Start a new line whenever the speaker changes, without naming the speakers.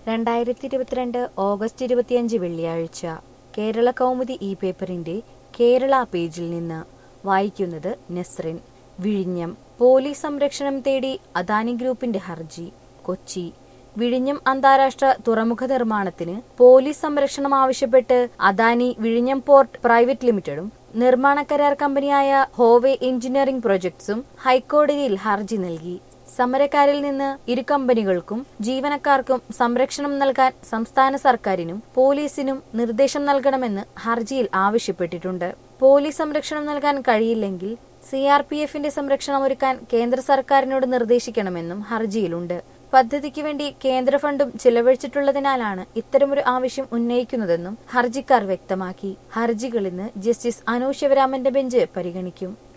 രണ്ടായിരത്തി ഇരുപത്തിരണ്ട് ഓഗസ്റ്റ് ഇരുപത്തിയഞ്ച് വെള്ളിയാഴ്ച കേരള കൗമുദി ഈ പേപ്പറിന്റെ കേരള പേജിൽ നിന്ന് വായിക്കുന്നത് നസ്രിൻ വിഴിഞ്ഞം പോലീസ് സംരക്ഷണം തേടി അദാനി ഗ്രൂപ്പിന്റെ ഹർജി കൊച്ചി വിഴിഞ്ഞം അന്താരാഷ്ട്ര തുറമുഖ നിർമ്മാണത്തിന് പോലീസ് സംരക്ഷണം ആവശ്യപ്പെട്ട് അദാനി വിഴിഞ്ഞം പോർട്ട് പ്രൈവറ്റ് ലിമിറ്റഡും നിർമ്മാണ കരാർ കമ്പനിയായ ഹോവേ എഞ്ചിനീയറിംഗ് പ്രൊജക്ട്സും ഹൈക്കോടതിയിൽ ഹർജി നൽകി സമരക്കാരിൽ നിന്ന് ഇരു കമ്പനികൾക്കും ജീവനക്കാർക്കും സംരക്ഷണം നൽകാൻ സംസ്ഥാന സർക്കാരിനും പോലീസിനും നിർദ്ദേശം നൽകണമെന്ന് ഹർജിയിൽ ആവശ്യപ്പെട്ടിട്ടുണ്ട് പോലീസ് സംരക്ഷണം നൽകാൻ കഴിയില്ലെങ്കിൽ സി ആർ പി എഫിന്റെ സംരക്ഷണം ഒരുക്കാൻ കേന്ദ്ര സർക്കാരിനോട് നിർദ്ദേശിക്കണമെന്നും ഹർജിയിലുണ്ട് പദ്ധതിക്ക് വേണ്ടി കേന്ദ്ര ഫണ്ടും ചിലവഴിച്ചിട്ടുള്ളതിനാലാണ് ഇത്തരമൊരു ആവശ്യം ഉന്നയിക്കുന്നതെന്നും ഹർജിക്കാർ വ്യക്തമാക്കി ഹർജികൾ ഇന്ന് ജസ്റ്റിസ് അനൂപ് ശിവരാമന്റെ ബെഞ്ച് പരിഗണിക്കും